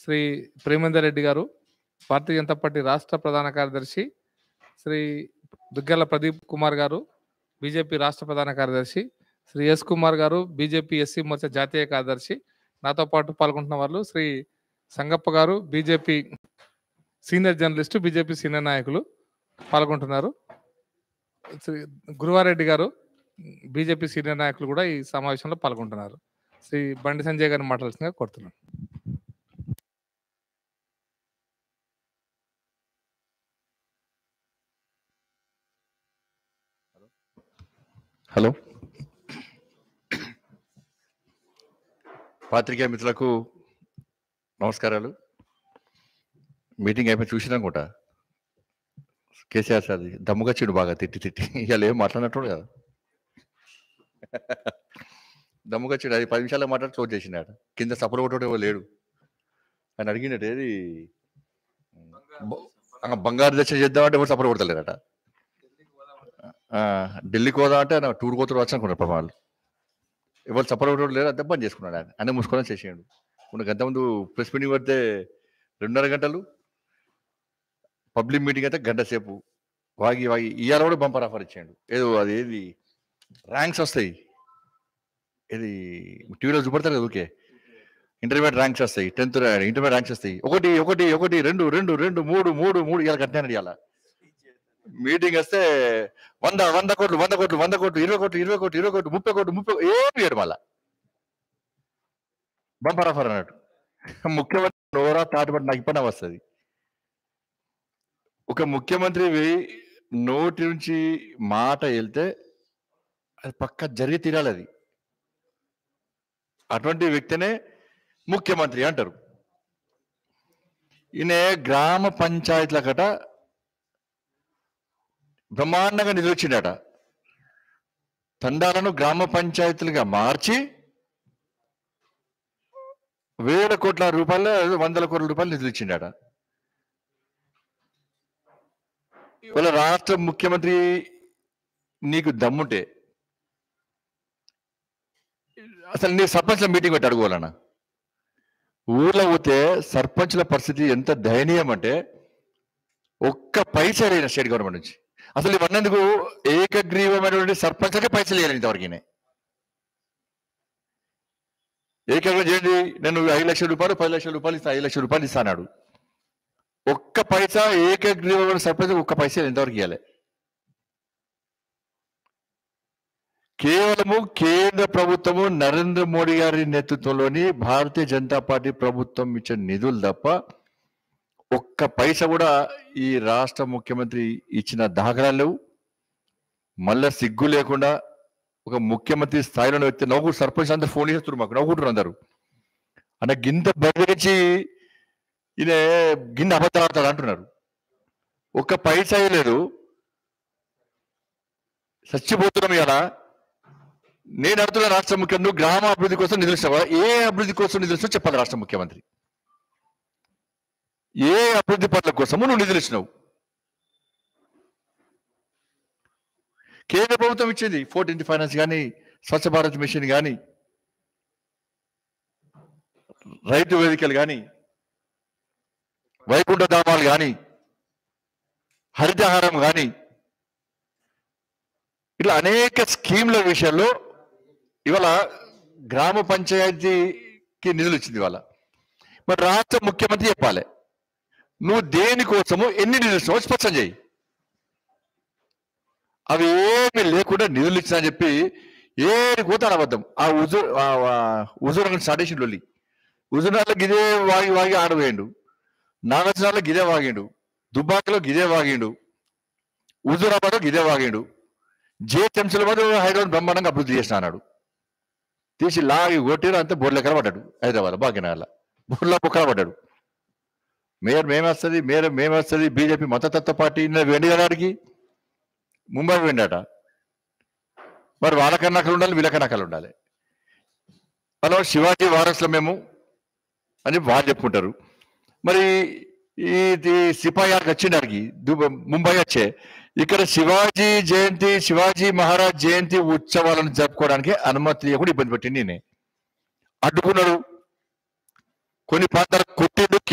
శ్రీ ప్రేమేందర్ రెడ్డి గారు భారతీయ జనతా పార్టీ రాష్ట్ర ప్రధాన కార్యదర్శి శ్రీ దుగ్గల ప్రదీప్ కుమార్ గారు బీజేపీ రాష్ట్ర ప్రధాన కార్యదర్శి శ్రీ ఎస్ కుమార్ గారు బీజేపీ ఎస్సీ మోర్చా జాతీయ కార్యదర్శి నాతో పాటు పాల్గొంటున్న వాళ్ళు శ్రీ సంగప్ప గారు BJP senior journalist BJP senior నాయకులు పాల్గొంటున్నారు శ్రీ గురువారెడ్డి గారు బీజేపీ సీనియర్ నాయకులు కూడా ఈ సమావేశంలో పాల్గొంటున్నారు శ్రీ బండి సంజయ్ గారిని మాట్లాడాల్సిందిగా కోరుతున్నాను హలో పాత్రికేయ మిత్రులకు నమస్కారాలు మీటింగ్ అయిపోయి చూసినా కూడా కేసీఆర్ సార్ దమ్ముగా చెడు బాగా తిట్టి తిట్టి ఇవాళ ఏం మాట్లాడినట్టు కదా దమ్ముగా చెడు అది పది నిమిషాలు మాట్లాడి క్లోజ్ చేసినాడు కింద సపోర్ట్ కొట్టడం లేడు అని అడిగినట్టు ఏది బ- ఆ, బంగారు దర్శనం చేద్దామంటే ఎవరు సపోర్ట్ కొడతలేరట ఆ, ఢిల్లీకి పోదాం అంటే ఆయన టూర్ పోతారు వచ్చి అనుకున్నారు పాపం వాళ్ళు ఎవరు సపరేట్ లేరు అంతే బంద్ చేసుకున్నాడు ఆయన అన్నీ మూసుకొని చేసేయండు ఉన్న గంట ముందు ప్రెస్ మీటింగ్ పడితే రెండున్నర గంటలు పబ్లిక్ మీటింగ్ అయితే గంట సేపు వాగి వాగి ఇవాళ కూడా బంపర్ ఆఫర్ ఇచ్చాడు ఏదో అది ఏది ర్యాంక్స్ వస్తాయి ఇది టీవీలో చూపడతారు కదా ఓకే ఇంటర్మీడియట్ ర్యాంక్స్ వస్తాయి టెన్త్ ఇంటర్మీడియట్ ర్యాంక్స్ వస్తాయి ఒకటి ఒకటి ఒకటి రెండు రెండు రెండు మూడు మూడు మూడు ఇవాళ కట్టినాడు ఇవాళ మీటింగ్ వస్తే వంద వంద కోట్లు వంద కోట్లు వంద కోట్లు ఇరవై కోట్లు ఇరవై కోట్లు ఇరవై కోట్లు ముప్పై కోట్లు ముప్పై ఏమి ఏడు మళ్ళా బంపర్ ఆఫర్ అన్నట్టు ముఖ్యమంత్రి నోరా తాటిపడి నాకు ఇప్పటి వస్తుంది ఒక ముఖ్యమంత్రి నోటి నుంచి మాట వెళ్తే అది పక్క జరిగి తీరాలి అది అటువంటి వ్యక్తినే ముఖ్యమంత్రి అంటారు ఈయన గ్రామ పంచాయతీల కట బ్రహ్మాండంగా నిలిచిండట తండాలను గ్రామ పంచాయతీలుగా మార్చి వేల కోట్ల రూపాయలు వందల కోట్ల రూపాయలు నిధులు ఇచ్చిండట ఇవాళ రాష్ట్ర ముఖ్యమంత్రి నీకు దమ్ముంటే అసలు నీ సర్పంచ్ల మీటింగ్ పెట్టి అడుకోవాలన్నా ఊర్లో పోతే సర్పంచ్ల పరిస్థితి ఎంత దయనీయం అంటే ఒక్క పైసా లేని స్టేట్ గవర్నమెంట్ నుంచి అసలు ఇవన్నందుకు ఏకగ్రీవమైనటువంటి సర్పంచ్లకే పైసలు ఇవ్వాలి ఇంతవరకు ఏకగ్రీవం చేయండి నేను ఐదు లక్షల రూపాయలు పది లక్షల రూపాయలు ఇస్తా ఐదు లక్షల రూపాయలు ఇస్తాడు ఒక్క పైసా ఏకగ్రీవమైన సర్పంచ్ ఒక్క పైసా ఎంతవరకు ఇవ్వాలి కేవలము కేంద్ర ప్రభుత్వము నరేంద్ర మోడీ గారి నేతృత్వంలోని భారతీయ జనతా పార్టీ ప్రభుత్వం ఇచ్చిన నిధులు తప్ప ఒక్క పైసా కూడా ఈ రాష్ట్ర ముఖ్యమంత్రి ఇచ్చిన దాఖలాలు లేవు మళ్ళా సిగ్గు లేకుండా ఒక ముఖ్యమంత్రి స్థాయిలో ఉన్న వ్యక్తి నవ్వు సర్పంచ్ అందరు ఫోన్ చేస్తున్నారు మాకు నవ్వుకుంటారు అందరు అన్న గింత బదిలించి ఈయన గిన్నె అబద్ధాలు ఆడతాడు అంటున్నారు ఒక్క పైసా లేదు చచ్చిపోతున్నాం ఇలా నేను అడుగుతున్న రాష్ట్ర ముఖ్యమంత్రి నువ్వు గ్రామ అభివృద్ధి కోసం నిధులు ఇస్తావా ఏ అభివృద్ధి కోసం నిధులు ఇస్తావో చెప్పాలి రాష్ట్ర ముఖ్యమంత్రి ఏ అభివృద్ధి పనుల కోసము నువ్వు నిధులు ఇచ్చినావు కేంద్ర ప్రభుత్వం ఇచ్చింది ఫోర్టీన్త్ ఫైనాన్స్ కానీ స్వచ్ఛ భారత్ మిషన్ కానీ రైతు వేదికలు కానీ వైకుంఠ ధామాలు కానీ హరితహారం కానీ ఇట్లా అనేక స్కీమ్ల విషయంలో ఇవాళ గ్రామ పంచాయతీకి నిధులు ఇచ్చింది ఇవాళ మరి రాష్ట్ర ముఖ్యమంత్రి చెప్పాలి నువ్వు దేనికోసము ఎన్ని నిధులు ఇస్తావో స్పష్టం చేయి అవి ఏమి లేకుండా నిధులు ఇచ్చినా అని చెప్పి ఏది కూతాడు అబద్ధం ఆ ఉజు ఉజురు స్టార్ట్ చేసి లొల్లి ఉజునాల్లో గిదే వాగి వాగి ఆడవేయండు నాగార్జునాల్లో గిదే వాగిండు దుబ్బాకలో గిదే వాగిండు హుజూరాబాద్లో గిదే వాగిండు జిహెచ్ఎంసీల మీద హైదరాబాద్ బ్రహ్మాండంగా అభివృద్ధి చేసిన అన్నాడు తీసి లాగి కొట్టిరు అంతే బోర్లెక్కర పడ్డాడు హైదరాబాద్ భాగ్యనగర్లో బోర్లా పొక్కర పడ్డాడు మేయర్ మేమేస్తుంది మేయర్ మేమేస్తుంది బీజేపీ మతతత్వ పార్టీ వెండి గారికి ముంబై వెండట మరి వాళ్ళకన్నా అక్కడ ఉండాలి వీళ్ళకన్నా అక్కడ ఉండాలి హలో శివాజీ వారసులు మేము అని వాళ్ళు చెప్పుకుంటారు మరి ఈ ఈ సిపాయాలకు వచ్చిండానికి ముంబై వచ్చే ఇక్కడ శివాజీ జయంతి శివాజీ మహారాజ్ జయంతి ఉత్సవాలను జరుపుకోవడానికి అనుమతి కూడా ఇబ్బంది పెట్టింది నేనే అడ్డుకున్నాడు కొన్ని ప్రాంతాలకు కొట్టిండు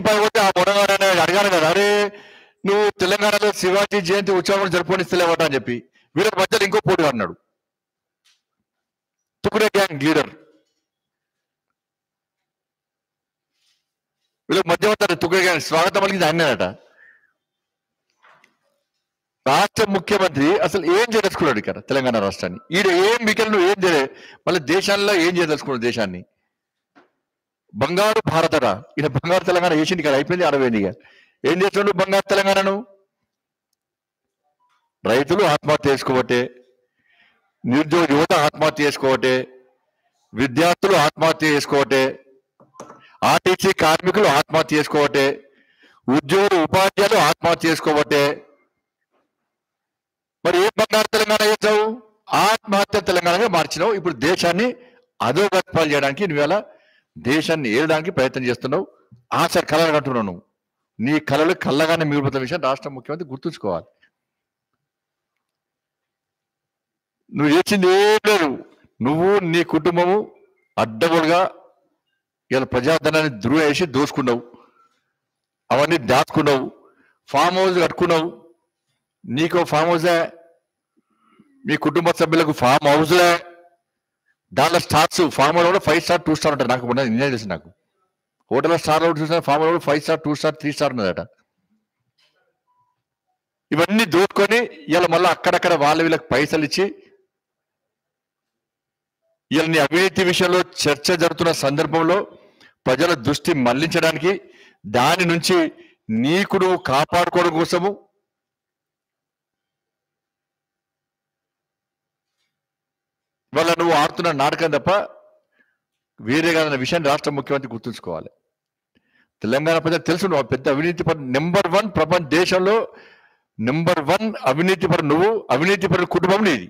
పై పోతే ఆ మొడగాడు అనేది అడగాలి కదా అరే నువ్వు తెలంగాణలో శివాజీ జయంతి ఉత్సవం జరుపుకొనిస్తలేవట అని చెప్పి వీళ్ళకి మధ్యలో ఇంకో పోటీ అన్నాడు తుకుడే గ్యాంగ్ లీడర్ వీళ్ళకి మధ్యవర్తి తుకుడే గ్యాంగ్ స్వాగతం పలికింది ఆయనట రాష్ట్ర ముఖ్యమంత్రి అసలు ఏం చేయదలుచుకున్నాడు ఇక్కడ తెలంగాణ రాష్ట్రాన్ని ఈడ ఏం మిగిలిన నువ్వు ఏం చేయలే మళ్ళీ దేశాల్లో ఏం చేయదలుచుకున్నాడు దేశాన్ని బంగారు భారతరా ఈయన బంగారు తెలంగాణ వేసింది ఇక్కడ అయిపోయింది అరవైంది ఇక ఏం చేస్తున్నాడు బంగారు తెలంగాణను రైతులు ఆత్మహత్య చేసుకోవటే నిరుద్యోగ యువత ఆత్మహత్య చేసుకోవటే విద్యార్థులు ఆత్మహత్య చేసుకోవటే ఆర్టీసీ కార్మికులు ఆత్మహత్య చేసుకోవటే ఉద్యోగులు ఉపాధ్యాయులు ఆత్మహత్య చేసుకోవటే మరి ఏ బంగారు తెలంగాణ చేసావు ఆత్మహత్య తెలంగాణగా మార్చినావు ఇప్పుడు దేశాన్ని అధోగత్పాలు చేయడానికి నువ్వు ఇలా దేశాన్ని ఏలడానికి ప్రయత్నం చేస్తున్నావు ఆశ కళలు కంటున్నావు నువ్వు నీ కళలు కళ్ళగానే మిగిలిపోతున్న విషయం రాష్ట్ర ముఖ్యమంత్రి గుర్తుంచుకోవాలి నువ్వు చేసింది ఏం లేదు నువ్వు నీ కుటుంబము అడ్డగోలుగా ఇలా ప్రజాధనాన్ని ధృవ వేసి దోసుకున్నావు అవన్నీ దాచుకున్నావు ఫామ్ హౌస్ కట్టుకున్నావు నీకు ఫామ్ హౌసే మీ కుటుంబ సభ్యులకు ఫామ్ హౌస్లే దాంట్లో స్టార్స్ ఫామ్ హౌస్ కూడా ఫైవ్ స్టార్ టూ స్టార్ ఉంటారు నాకు ఉన్నది నిన్నే తెలుసు నాకు హోటల్ స్టార్ కూడా చూసిన farm house five star two star three star ఉన్నదట ఇవన్నీ దోచుకొని ఇలా మళ్ళీ అక్కడక్కడ వాళ్ళ వీళ్ళకి పైసలు ఇచ్చి ఇలా నీ అవినీతి విషయంలో చర్చ జరుగుతున్న సందర్భంలో ప్రజల దృష్టి మళ్లించడానికి దాని నుంచి నీకు నువ్వు కాపాడుకోవడం కోసము ఇవాళ నువ్వు ఆడుతున్న నాటకం తప్ప వేరే కాదన్న విషయాన్ని రాష్ట్ర ముఖ్యమంత్రి గుర్తుంచుకోవాలి తెలంగాణ ప్రజలు తెలుసు నువ్వు పెద్ద అవినీతి పరు నెంబర్ వన్ ప్రపంచ దేశంలో నెంబర్ వన్ అవినీతి పరు నువ్వు అవినీతి పరు కుటుంబం నీది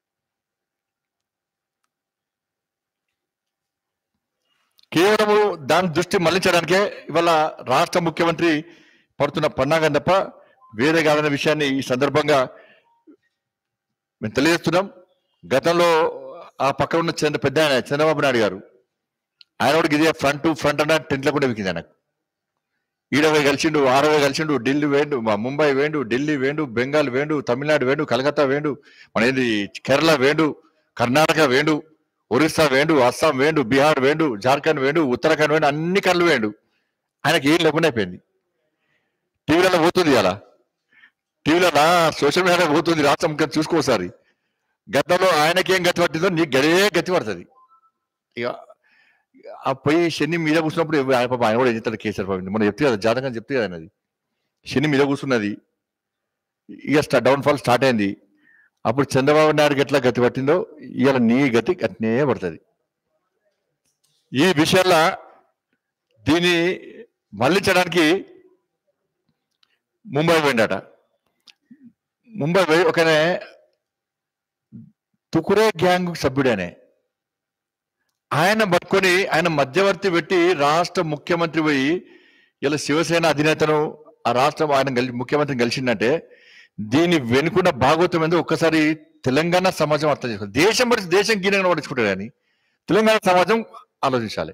కేవలము దాని దృష్టి మళ్లించడానికే ఇవాళ రాష్ట్ర ముఖ్యమంత్రి పడుతున్న పన్నాగం తప్ప వేరే కాదన్న విషయాన్ని ఈ సందర్భంగా మేము తెలియజేస్తున్నాం గతంలో ఆ పక్కన ఉన్న చంద్ర పెద్ద ఆయన చంద్రబాబు నాయుడు గారు ఆయన కూడా ఇదే ఫ్రంట్ ఫ్రంట్ అన్న టెంట్లో కూడా వికింది ఆయనకు ఈడవై కలిసిండు ఆరవై కలిసిండు ఢిల్లీ వేండు మా ముంబై వేండు ఢిల్లీ వేండు బెంగాల్ వేండు తమిళనాడు వేండు కలకత్తా వేండు మన ఏంది కేరళ వేండు కర్ణాటక వేండు ఒరిస్సా వేండు అస్సాం వేండు బీహార్ వేండు జార్ఖండ్ వేండు ఉత్తరాఖండ్ వేండు అన్ని కళ్ళు వేండు ఆయనకి ఏం లేకుండా అయిపోయింది టీవీలలో పోతుంది అలా టీవీలలో సోషల్ మీడియా పోతుంది రాష్ట్ర ముఖ్యం చూసుకోసారి గతంలో ఆయనకేం గతి పట్టిందో నీకు గదే గతి పడుతుంది ఇక ఆ పోయి శని మీద కూర్చున్నప్పుడు ఎవ- ఆయన పాపం ఆయన కూడా ఏం చెప్తాడు కేసీఆర్ పాపం మనం చెప్తే కదా జాతకం చెప్తే కదా ఆయనది శని మీద కూర్చున్నది ఇక స్టా డౌన్ ఫాల్ స్టార్ట్ అయింది అప్పుడు చంద్రబాబు నాయుడుకి ఎట్లా గతి పట్టిందో ఇవాళ నీ గతి అట్నే పడుతుంది ఈ విషయంలో దీన్ని మళ్లించడానికి ముంబై పోయిందట ముంబై పోయి ఒకనే తుకురే గ్యాంగ్ సభ్యుడనే ఆయన పట్టుకొని ఆయన మధ్యవర్తి పెట్టి రాష్ట్ర ముఖ్యమంత్రి పోయి ఇలా శివసేన అధినేతను ఆ రాష్ట్రం ఆయన గెలి ముఖ్యమంత్రిని కలిసిందంటే దీని వెనుకున్న భాగవతం ఏందో ఒక్కసారి తెలంగాణ సమాజం అర్థం చేసుకోవాలి దేశం పడి దేశం గీనంగా పట్టించుకుంటారు కానీ తెలంగాణ సమాజం ఆలోచించాలి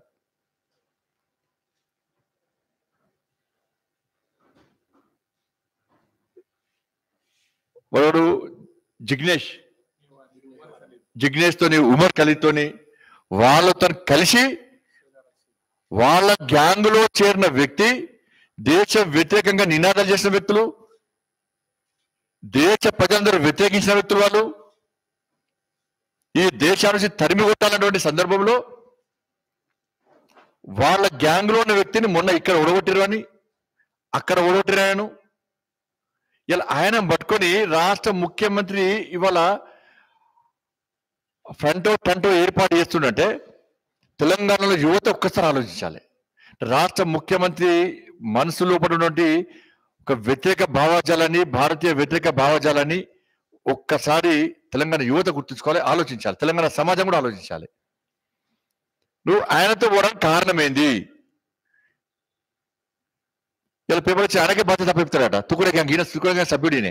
వాడు జిగ్నేష్ జిగ్నేష్ తోని ఉమర్ ఖలీద్తోని వాళ్ళతో కలిసి వాళ్ళ గ్యాంగ్ లో చేరిన వ్యక్తి దేశ వ్యతిరేకంగా నినాదాలు చేసిన వ్యక్తులు దేశ ప్రజలందరూ వ్యతిరేకించిన వ్యక్తులు వాళ్ళు ఈ దేశా నుంచి తరిమి కొట్టాలన్నటువంటి సందర్భంలో వాళ్ళ గ్యాంగ్ లో ఉన్న వ్యక్తిని మొన్న ఇక్కడ ఓడగొట్టిరు అని అక్కడ ఓడగొట్టిరాను ఇలా ఆయన పట్టుకొని రాష్ట్ర ముఖ్యమంత్రి ఇవాళ ఫ్రంటో టంటో ఏర్పాటు చేస్తుండంటే తెలంగాణలో యువత ఒక్కసారి ఆలోచించాలి రాష్ట్ర ముఖ్యమంత్రి మనసులో పడినటువంటి ఒక వ్యతిరేక భావజాలని భారతీయ వ్యతిరేక భావజాలని ఒక్కసారి తెలంగాణ యువత గుర్తుంచుకోవాలి ఆలోచించాలి తెలంగాణ సమాజం కూడా ఆలోచించాలి నువ్వు ఆయనతో పోవడానికి కారణం ఏంది ఇలా పేపర్ వచ్చి ఆయనకే బాధ్యత అప్పచెప్తాడట తుకుడే గ్యాంగ్ ఈయన తుకుడే గ్యాంగ్ సభ్యుడినే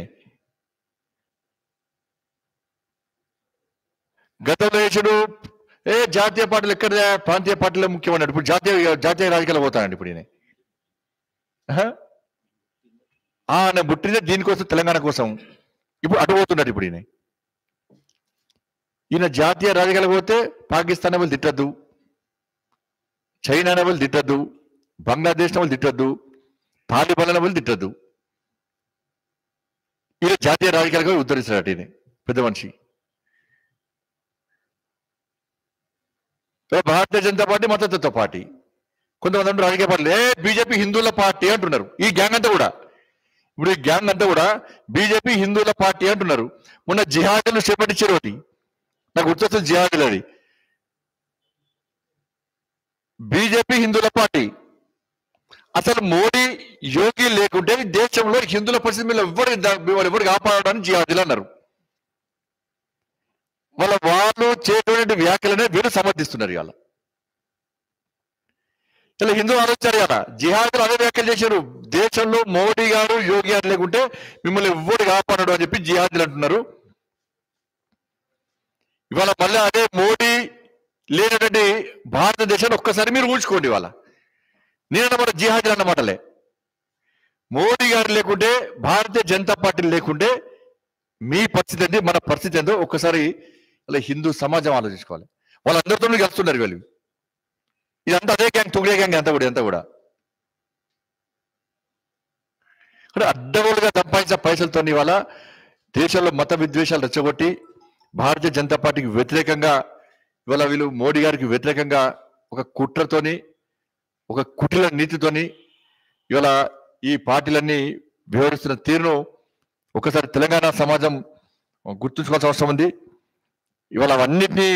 గతంలో వేసాడు ఏ జాతీయ పార్టీలు ఎక్కడ ప్రాంతీయ పార్టీలో ముఖ్యమన్నాడు ఇప్పుడు జాతీయ జాతీయ రాజకీయాలు పోతానండి ఇప్పుడు ఈయన ఆహా. ఆ, నేను పుట్టిన దీనికోసం తెలంగాణ కోసం ఇప్పుడు అటు పోతున్నాడు ఇప్పుడు ఈయన ఈయన జాతీయ రాజకీయాలకు పోతే పాకిస్తాన్ వాళ్ళు తిట్టద్దు చైనా వాళ్ళు తిట్టద్దు బంగ్లాదేశ్ వాళ్ళు తిట్టద్దు తాలిబాన్ వాళ్ళు తిట్టద్దు ఈయన జాతీయ రాజకీయాలకు ఉద్ధరిస్తాడు ఈయన పెద్ద మనిషి ఏ భారతీయ జనతా పార్టీ మద్దతుతో పార్టీ కొంతమంది అంటారు రాజకీయ పార్టీలు ఏ బీజేపీ హిందువుల పార్టీ అంటున్నారు ఈ గ్యాంగ్ అంతా కూడా ఇప్పుడు ఈ గ్యాంగ్ అంతా కూడా బీజేపీ హిందువుల పార్టీ అంటున్నారు మొన్న జిహాదులు చేపట్టించారు ఒకటి నాకు గుర్తొస్తుంది జిహాదులు అది బీజేపీ హిందువుల పార్టీ అసలు మోడీ యోగి లేకుంటే ఈ దేశంలో హిందువుల పరిస్థితి మీద ఎవరు వాళ్ళు ఎవరు కాపాడడానికి జిహాదులు అన్నారు వాళ్ళ వాళ్ళు చేసేటువంటి వ్యాఖ్యలనే వీరు సమర్థిస్తున్నారు ఇవాళ ఇలా హిందూ ఆలోచించారు కదా జిహాదులు అదే వ్యాఖ్యలు చేశారు దేశంలో మోడీ గారు యోగి గారు లేకుంటే మిమ్మల్ని ఎవ్వరు కాపాడడు అని చెప్పి జిహాదులు అంటున్నారు ఇవాళ మళ్ళీ అదే మోడీ లేనటువంటి భారతదేశాన్ని ఒక్కసారి మీరు ఊహించుకోండి ఇవాళ నేనన్నమాట జిహాదులు అన్నమాటలే మోడీ గారు లేకుంటే భారతీయ జనతా పార్టీ లేకుంటే మీ పరిస్థితి ఏంటి మన పరిస్థితి ఏందో ఒక్కసారి అలా హిందూ సమాజం ఆలోచించుకోవాలి వాళ్ళందరితో కలుస్తున్నారు వీళ్ళు ఇదంతా అదే గ్యాంగ్ తుగిలే గ్యాంగ్ అంతా కూడా అంతా కూడా అంటే అడ్డగోలుగా సంపాదించిన పైసలతో ఇవాళ దేశంలో మత విద్వేషాలు రెచ్చగొట్టి భారతీయ జనతా పార్టీకి వ్యతిరేకంగా ఇవాళ వీళ్ళు మోడీ గారికి వ్యతిరేకంగా ఒక కుట్రతోని ఒక కుటిల నీతితోని ఇవాళ ఈ పార్టీలన్నీ వ్యవహరిస్తున్న తీరును ఒకసారి తెలంగాణ సమాజం గుర్తుంచుకోవాల్సిన అవసరం ఉంది ఇవాళ అవన్నిటినీ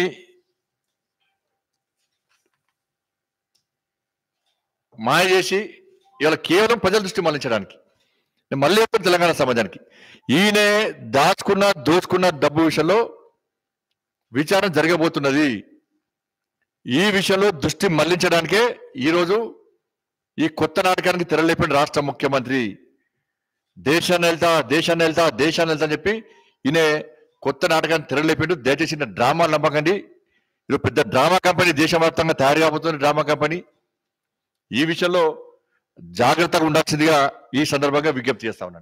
మాయ చేసి ఇవాళ కేవలం ప్రజల దృష్టి మళ్లించడానికి నేను మళ్ళీ చెప్తాను తెలంగాణ సమాజానికి ఈయనే దాచుకున్న దోచుకున్న డబ్బు విషయంలో విచారణ జరగబోతున్నది ఈ విషయంలో దృష్టి మళ్లించడానికే ఈరోజు ఈ కొత్త నాటకానికి తెరలేపిన రాష్ట్ర ముఖ్యమంత్రి దేశాన్ని వెళ్తా దేశాన్ని వెళ్తా దేశాన్ని వెళ్తా అని చెప్పి ఈయన కొత్త నాటకాన్ని తెరలేపిండు దయచేసి ఈయన డ్రామాలు నమ్మకండి ఇది పెద్ద డ్రామా కంపెనీ దేశవ్యాప్తంగా తయారు కాబోతున్న డ్రామా కంపెనీ ఈ విషయంలో జాగ్రత్తగా ఉండాల్సిందిగా ఈ సందర్భంగా విజ్ఞప్తి చేస్తా ఉన్నాను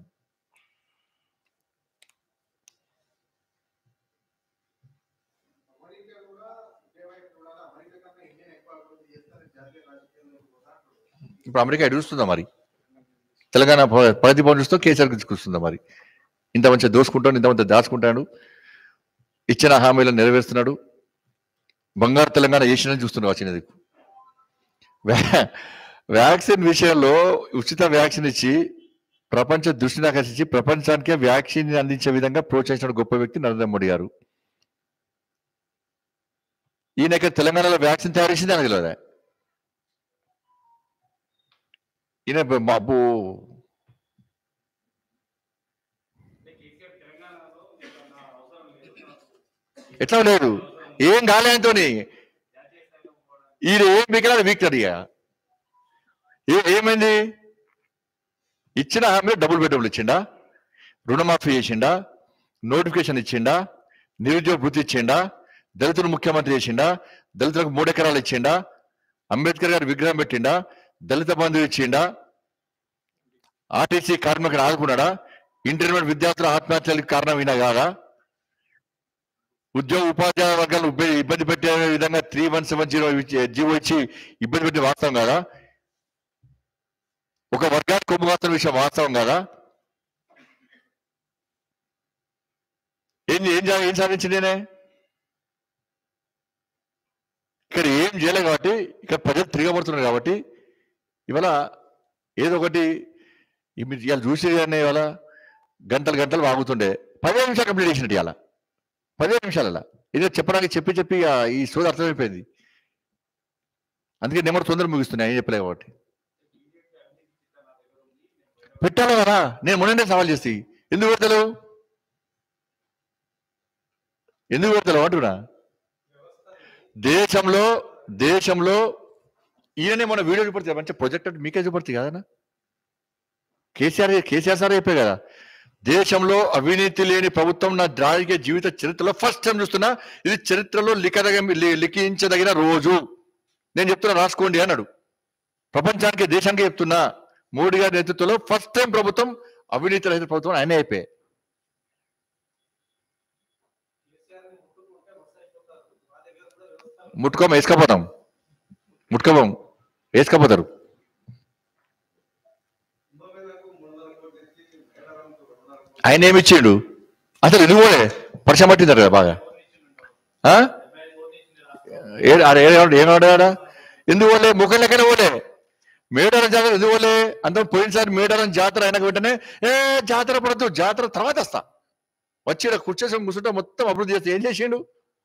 ఇప్పుడు అమెరికా ఎడుస్తుందా మరి తెలంగాణ ప- ప్రగతి భవన్ చూస్తూ కేసీఆర్ గురించి కూర్చుందా మరి ఇంత మంచిగా దోసుకుంటాడు ఇంత మంచిగా దాచుకుంటాడు ఇచ్చిన హామీలను నెరవేరుస్తున్నాడు బంగారు తెలంగాణ ఏషియన్ చూస్తున్నాడు వచ్చినది వ్యా- వ్యాక్సిన్ విషయంలో ఉచిత వ్యాక్సిన్ ఇచ్చి ప్రపంచ దృష్టిని ఆకర్షించి ప్రపంచానికే వ్యాక్సిన్ అందించే విధంగా ప్రోత్సహించిన గొప్ప వ్యక్తి నరేంద్ర మోడీ గారు ఈయన ఇక్కడ తెలంగాణలో వ్యాక్సిన్ తయారు చేసింది అని తెలియదా ఈయన బ- మా అబ్బో ఎట్లా లేదు ఏం కాలే ఆయనతోని ఈయన ఏం మిగిలిన వీక్తాడు ఇక ఏ ఏమైంది ఇచ్చిన హామీ డబుల్ బెడ్రూమ్లు ఇచ్చిండా రుణమాఫీ చేసిండా నోటిఫికేషన్ ఇచ్చిండా నిరుద్యోగ వృత్తి ఇచ్చిండా దళితులు ముఖ్యమంత్రి చేసిండా దళితులకు మూడు ఎకరాలు ఇచ్చిండా అంబేద్కర్ గారి విగ్రహం పెట్టిండా దళిత బంధువు ఇచ్చిండా ఆర్టీసీ కార్మికుడు ఆదుకున్నాడా ఇంటర్మీడియట్ విద్యార్థుల ఆత్మహత్యలకు కారణం ఈయన కాదా ఉద్యోగ ఉపాధ్యాయ వర్గాలు ఇబ్బ- ఇబ్బంది పెట్టే విధంగా three one seven zero GO ఇచ్చి ఇబ్బంది పెట్టే వాస్తవం కాదా ఒక వర్గానికి కొమ్ము మాత్రం విషయం వాస్తవం కాదా ఏం ఏం జా- ఏం సాధించింది నేనే ఇక్కడ ఏం చేయలేదు కాబట్టి ఇక్కడ ప్రజలు తిరగబడుతున్నారు కాబట్టి ఇవాళ ఏదో ఒకటి ఈ మీరు ఇవాళ చూసి కానీ ఇవాళ గంటలు గంటలు వాగుతుండే పదిహేను నిమిషాలు కంప్లీట్ చేసినట్టు ఇవాళ పదిహేను నిమిషాల ఇదే చెప్పడానికి చెప్పి చెప్పి ఇక ఈ సోది అర్థమైపోయింది అందుకే నెంబర్ తొందర ముగిస్తున్నాయి ఏం చెప్పలే కాబట్టి పెట్టాలి కదా నేను మొన్ననే సవాల్ చేసి ఎందుకు పెడతలేవు ఎందుకు పెడతలేవు అంటున్నా దేశంలో దేశంలో ఈయననే మన వీడియో చూపడితే మంచి ప్రొజెక్ట్ అంటే మీకే చూపడుతుంది కదా కేసీఆర్ కేసీఆర్ సార్ చెప్పే కదా దేశంలో అవినీతి లేని ప్రభుత్వం నా రాజకీయ జీవిత చరిత్రలో ఫస్ట్ టైం చూస్తున్నా ఇది చరిత్రలో లిఖదగ లి- లిఖించదగిన రోజు నేను చెప్తున్నా రాసుకోండి అన్నాడు ప్రపంచానికి దేశానికి చెప్తున్నా మోడీ గారి నేతృత్వంలో ఫస్ట్ టైం ప్రభుత్వం అవినీతి రహిత ప్రభుత్వం ఆయనే అయిపోయాయి ముట్టుకోమ వేసుకపోతాం ముట్టుకోపోం వేసుకపోతారు ఆయన ఏమి ఇచ్చిండు అసలు ఎందుకు పోలే వర్షం పట్టిందట కదా బాగా ఆ? ఏ- ఆడ ఏ- ఏమన్నాడు ఆడ ఎందుకు పోలే ముఖం లెక్కనే పోలే మేడారం జాతర ఎందుకు పోలే అంత పోయినసారి మేడారం జాతర అయినాక వెంటనే ఏ జాతర పడద్దు జాతర తర్వాత వస్తా వచ్చి ఈడ కూర్చోసి కూర్చుంటే మొత్తం అభివృద్ధి చేస్తే ఏం చేసిండు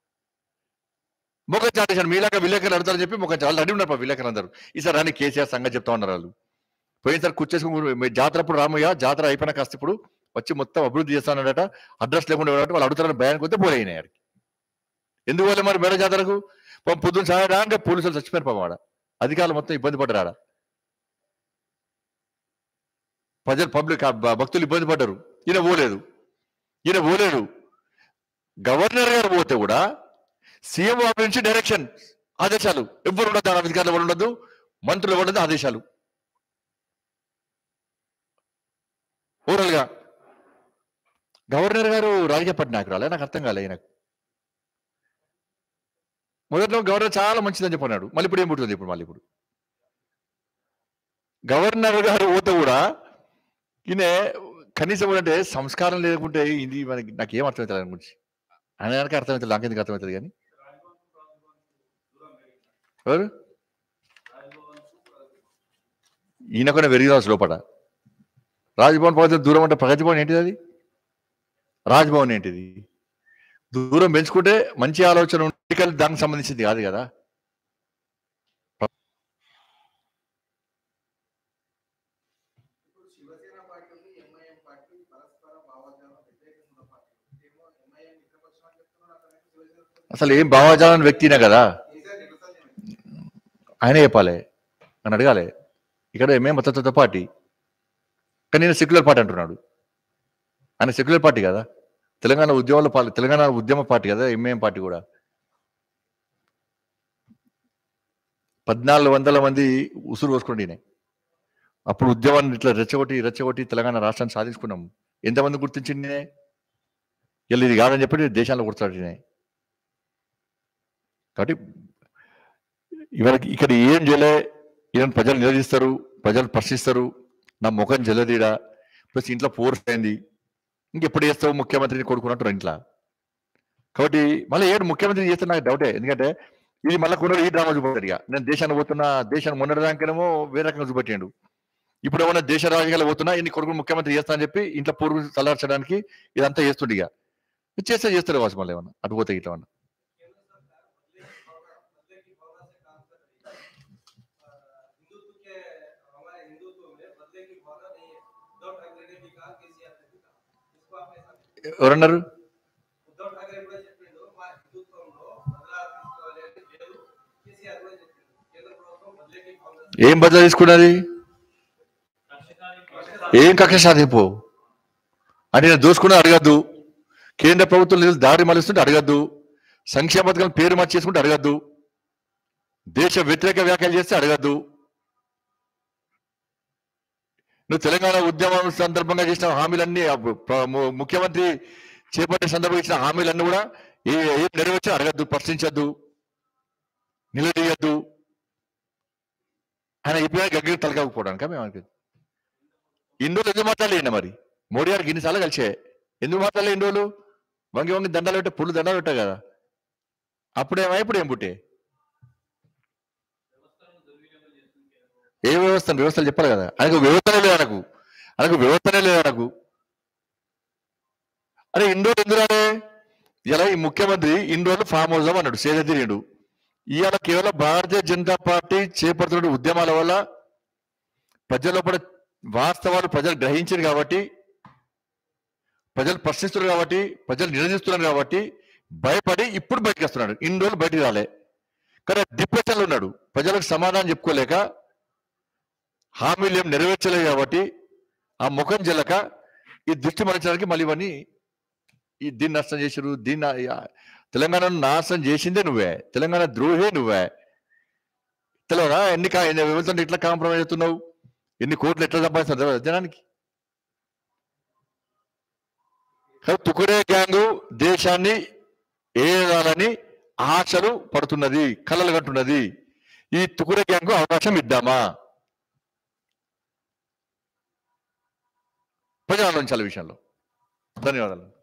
ముఖం చాటేశాడు మీలాగా విలేకరులు అడుగుతారని చెప్పి ముఖం చాలా రెడీ ఉన్నారు విలేకరులు అందరూ ఈసారి రాని కేసీఆర్ సంగతి చెప్తా ఉన్నారు వాళ్ళు పోయినసారి కూర్చేసుకుని మీ జాతర అప్పుడు రామయ్య జాతర అయిపోయిన కాస్త ఇప్పుడు వచ్చి మొత్తం అభివృద్ధి చేస్తానట అడ్రస్ లేకుండా ఉన్నట్టు వాళ్ళు అడుగుతారని భయానికి వస్తే పోలేయినాయి ఆడికి ఎందుకు పోలే మరి మేడ జాతరకు పాపం పొద్దున్న సాయడా అంటే పోలీసులు చచ్చిపోయారు పాపం ఆడ అధికారులు మొత్తం ఇబ్బంది పడ్డారు ఆడ ప్రజలు పబ్లిక్ భక్తులు ఇబ్బంది పడ్డారు ఈయన పోలేదు ఈయన పోలేదు గవర్నర్ గారు పోతే కూడా సీఎం ఆఫీస్ నుంచి డైరెక్షన్ ఆదేశాలు ఎవరు ఉండదు ఆ అధికారులు ఎవరు ఉండదు మంత్రులు ఎవరు ఉండదు ఆదేశాలు ఓవరాల్ గా గవర్నర్ గారు రాజకీయ పార్టీ నాయకురాలే నాకు అర్థం కాలే నాకు మొదట్లో గవర్నర్ చాలా మంచిదని చెప్పన్నాడు మళ్ళీ ఇప్పుడు ఏం పుడుతుంది ఇప్పుడు మళ్ళీ ఇప్పుడు గవర్నర్ గారు పోతే కూడా ఈయన కనీసం కూడా అంటే సంస్కారం లేకుంటే ఇది మనకి నాకు ఏం అర్థమవుతుంది దాని గురించి ఆయనకి అర్థమవుతుంది నాకెందుకు అర్థమవుతుంది కానీ ఎవరు ఈయన కొన్ని వెరిగిరాసు లోపల రాజ్భవన్ పక్కన దూరం అంటే ప్రగతి భవన్ ఏంటిది అది రాజ్భవన్ ఏంటిది దూరం పెంచుకుంటే మంచి ఆలోచన ఉంటే కానీ దానికి సంబంధించింది కాదు కదా ఇప్పుడు శివసేన పార్టీ ఉంది ఎంఐఎం పార్టీ పరస్పర భావజాలం వ్యతిరేకంగా ఉన్న పార్టీ ఏమో ఎంఐఎం మిత్రపక్షం అని చెప్తున్నారు అక్కడ శివసేన అసలు ఏం భావజాలం వ్యక్తినే కదా కేసీఆర్ నిరసన ఆయన చెప్పాలి అని అడగాలి ఇక్కడ ఎంఏ మతత్వ పార్టీ కానీ నేను సెక్యులర్ పార్టీ అంటున్నాడు ఆయన సెక్యులర్ పార్టీ కదా తెలంగాణ ఉద్యమాల పార్టీ తెలంగాణ ఉద్యమ పార్టీ కదా ఎంఏఎం పార్టీ కూడా పద్నాలుగు వందల మంది ఉసురు పోసుకోండి ఈయన. అప్పుడు ఉద్యమాన్ని ఇట్లా రెచ్చగొట్టి రెచ్చగొట్టి తెలంగాణ రాష్ట్రాన్ని సాధించుకున్నాం ఎంతమంది గుర్తించింది ఈయన? వీళ్ళు ఇది కాదని చెప్పి దేశాల్లో గుర్తాడు ఈయన. కాబట్టి ఇవాళకి ఇక్కడ ఏం చేయలే ఈయన ప్రజలు నిలదీస్తారు ప్రజలు ప్రశ్నిస్తారు నా ముఖం జల్లదీడా ప్లస్ ఇంట్లో ఫోర్స్ అయింది ఇంకెప్పుడు చేస్తావు ముఖ్యమంత్రిని కొడుకున్నట్టు ఇంట్లో కాబట్టి మళ్ళీ ఏడు ముఖ్యమంత్రి చేస్తే నాకు డౌటే ఎందుకంటే ఇది మళ్ళీ కొన్నాడు ఈ డ్రామా చూపెట్టాడు ఇక నేను దేశాన్ని పోతున్నా దేశాన్ని మొన్నటిదానికేమో వేరే రకంగా చూపెట్టాడు ఇప్పుడు ఏమన్నా దేశ రాజకీయాలు పోతున్నా ఇన్ని కొడుకులు ముఖ్యమంత్రి చేస్తా అని చెప్పి ఇంట్లో పూర్వ చల్లార్చడానికి ఇదంతా చేస్తుండే ఇక చేస్తే చేస్తారు వాసు మళ్ళీ ఏమన్నా అటు పోతే ఇట్లా ఏమన్నా हिंदुत्व के हमारे हिंदुत्व में बदले की भावना नहीं है उद्धव ठाकरे ने भी कहा केसीआर ने भी कहा इसको आपने समझा ఎవరన్నారు ఉద్ధవ్ ఠాకరే కూడా చెప్పిండు మా హిందుత్వంలో బదలాలు తీసుకోవాలి అని లేదు కేసీఆర్ కూడా చెప్పిండు కేంద్ర ప్రభుత్వం బదిలీకి కాంగ్రెస్ ఏం బదిలీ తీసుకున్నది ఏం కక్ష సాధింపు అంటే నేను దోసుకుని అడగద్దు కేంద్ర ప్రభుత్వం నిధులు దారి మలుస్తుంటే అడగద్దు సంక్షేమ పథకం పేరు మార్చేసుకుంటే అడగద్దు దేశ వ్యతిరేక వ్యాఖ్యలు చేస్తే అడగద్దు నువ్వు తెలంగాణ ఉద్యమం సందర్భంగా చేసిన హామీలన్నీ ఆ ప్ర- ము- ముఖ్యమంత్రి చేపట్టే సందర్భంగా ఇచ్చిన హామీలన్నీ కూడా ఏ ఏం నెరవేర్చి అడగద్దు ప్రశ్నించద్దు నిలదీయద్దు ఆయన ఇప్పుడు గగ్గర తలకాకపోవడానికి మేము అనుకుంది ఇన్ని రోజులు ఎందుకు మాట్లాడలేండి మరి మోడీ గారికి ఇన్నిసార్లు కలిసే ఎందుకు మాట్లాడలే ఇన్ని రోజులు వంగి వంగి దండాలు పెట్టే పుల్లు దండాలు పెట్టా కదా అప్పుడేమో ఇప్పుడు ఏం పుట్టే ఏ వ్యవస్థ వ్యవస్థలు చెప్పాలి కదా ఆయనకు వ్యవస్థనే లేదు ఆయనకు ఆయనకు వ్యవస్థనే లేదు ఆయనకు అరే ఇన్ని రోజులు ఎందుకు ఇలా ఈ ముఖ్యమంత్రి ఇన్ని రోజులు ఫామ్ హౌస్ లో అన్నాడు సేద తిరిగాడు ఇవాళ కేవలం భారతీయ జనతా పార్టీ చేపడుతున్న ఉద్యమాల వల్ల ప్రజల లోపల వాస్తవాలు ప్రజలు గ్రహించారు కాబట్టి ప్రజలు ప్రశ్నిస్తున్నారు కాబట్టి ప్రజలు నిలదీస్తున్నారు కాబట్టి భయపడి ఇప్పుడు బయటకు వస్తున్నాడు ఇన్ని రోజులు బయటికి రాలే కానీ డిప్రెషన్ లో ఉన్నాడు ప్రజలకు సమాధానం చెప్పుకోలేక హామీలు ఏం నెరవేర్చలేదు కాబట్టి ఆ ముఖం జల్లక ఈ దృష్టి మరచడానికి మళ్ళీ ఇవన్నీ ఈ దీన్ని నష్టం చేసారు దీన్ని ఆ- తెలంగాణను నాశనం చేసిందే నువ్వే తెలంగాణ ద్రోహే నువ్వే తెలియదా ఎన్ని కా- ఎన్ని వెళ్తుంటే ఇట్లా కాంప్రమైజ్ అవుతున్నావు ఎన్ని కోట్లు ఎట్లా సంపాదిస్తారు తెలియదా జనానికి కానీ తుకుడే గ్యాంగు దేశాన్ని ఏదాలని ఆశలు పడుతున్నది కలలు కంటున్నది ఈ తుకుడే గ్యాంగు అవకాశం ఇద్దామా ప్రజలు ఆలోచించాలి ఈ విషయంలో ధన్యవాదాలు